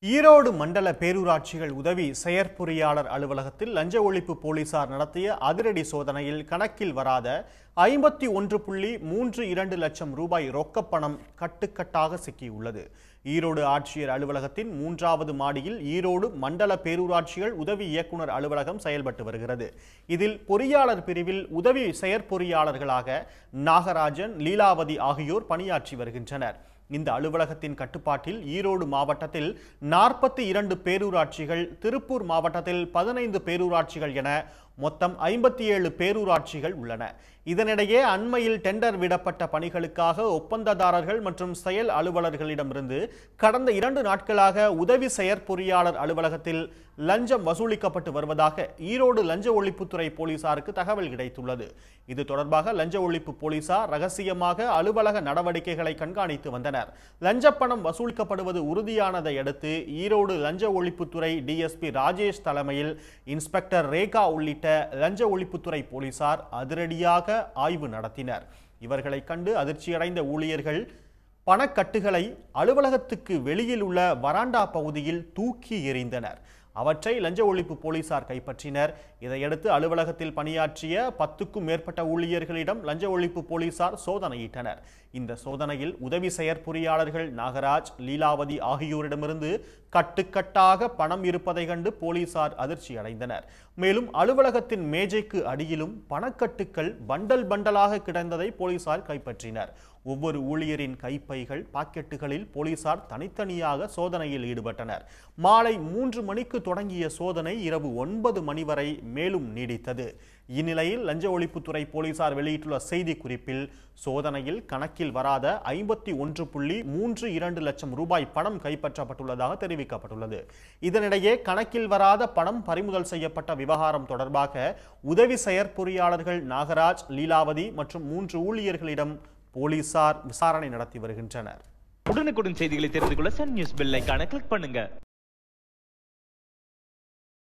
ஈரோடு மண்டல பேரூராட்சிகள் உதவி செயற்பொறியாளர் அலுவலகத்தில் லஞ்ச ஒழிப்பு போலீசார் நடத்திய அதிரடி சோதனையில் கணக்கில் வராத ஐம்பத்தி ஒன்று புள்ளி மூன்று இரண்டு லட்சம் ரூபாய் ரொக்கப்பணம் கட்டுக்கட்டாக சிக்கியுள்ளது ஈரோடு ஆட்சியர் அலுவலகத்தின் மூன்றாவது மாடியில் ஈரோடு மண்டல பேரூராட்சிகள் உதவி இயக்குனர் அலுவலகம் செயல்பட்டு வருகிறது இதில் பொறியாளர் பிரிவில் உதவி செயற்பொறியாளர்களாக நாகராஜன் லீலாவதி ஆகியோர் பணியாற்றி வருகின்றனர் இந்த அலுவலகத்தின் கட்டுப்பாட்டில் ஈரோடு மாவட்டத்தில் நாற்பத்தி இரண்டு பேரூராட்சிகள் திருப்பூர் மாவட்டத்தில் பதினைந்து பேரூராட்சிகள் என மொத்தம் ஐம்பத்தி ஏழு பேரூராட்சிகள் உள்ளன இதனிடையே அண்மையில் டெண்டர் விடப்பட்ட பணிகளுக்காக ஒப்பந்ததாரர்கள் மற்றும் செயல் அலுவலர்களிடமிருந்து கடந்த இரண்டு நாட்களாக உதவி செயற்பொறியாளர் அலுவலகத்தில் லஞ்சம் வசூலிக்கப்பட்டு வருவதாக ஈரோடு லஞ்ச ஒழிப்புத்துறை போலீசாருக்கு தகவல் கிடைத்துள்ளது இது தொடர்பாக லஞ்ச ஒழிப்பு போலீசார் ரகசியமாக அலுவலக நடவடிக்கைகளை கண்காணித்து வந்தனர் லஞ்சப்பணம் வசூலிக்கப்படுவது உறுதியானதை அடுத்து ஈரோடு லஞ்ச ஒழிப்புத்துறை டிஎஸ்பி ராஜேஷ் தலைமையில் இன்ஸ்பெக்டர் ரேகா உள்ளிட்ட லஞ்ச ஒழிப்புத்துறை போலீசார் அதிரடியாக ஆய்வு நடத்தினர் இவர்களை கண்டு அதிர்ச்சியடைந்த ஊழியர்கள் பணக்கட்டுகளை அலுவலகத்துக்கு வெளியில் உள்ள வராண்டா பகுதியில் தூக்கி எறிந்தனர் அவற்றை லஞ்ச ஒழிப்பு போலீசார் கைப்பற்றினர் இதையடுத்து அலுவலகத்தில் பணியாற்றிய பத்துக்கும் மேற்பட்ட ஊழியர்களிடம் லஞ்ச ஒழிப்பு போலீசார் சோதனையிட்டனர் இந்த சோதனையில் உதவி செயற்பொறியாளர்கள் நாகராஜ் லீலாவதி ஆகியோரிடமிருந்து கட்டுக்கட்டாக பணம் இருப்பதை கண்டு போலீசார் அதிர்ச்சி அடைந்தனர் மேலும் அலுவலகத்தின் மேஜைக்கு அடியிலும் பணக்கட்டுக்கள் பண்டல் பண்டலாக கிடந்ததை போலீசார் கைப்பற்றினர் ஒவ்வொரு ஊழியரின் கைப்பைகள் பாக்கெட்டுகளில் போலீசார் தனித்தனியாக சோதனையில் ஈடுபட்டனர் மாலை மூன்று மணிக்கு தொடங்கிய சோதனை இரவு ஒன்பது மணி வரை மேலும் நீடித்தது இந்நிலையில் லஞ்ச ஒழிப்புத்துறை போலீசார் வெளியிட்டுள்ள செய்தி குறிப்பில் சோதனையில் கணக்கில் வராத ஐம்பத்தி ஒன்று புள்ளி மூன்று இரண்டு லட்சம் ரூபாய் பணம் கைப்பற்றப்பட்டுள்ளதாக தெரிவிக்கப்பட்டுள்ளது இதனிடையே கணக்கில் வராத பணம் பறிமுதல் செய்யப்பட்ட விவகாரம் தொடர்பாக உதவி செயற்பொறியாளர்கள் நாகராஜ் லீலாவதி மற்றும் மூன்று ஊழியர்களிடம் போலீசார் விசாரணை நடத்தி வருகின்றனர் உடனுக்குடன் செய்திகளை தெரிந்து கொள்ள சன் நியூஸ் பெல் ஐகானை கிளிக் பண்ணுங்க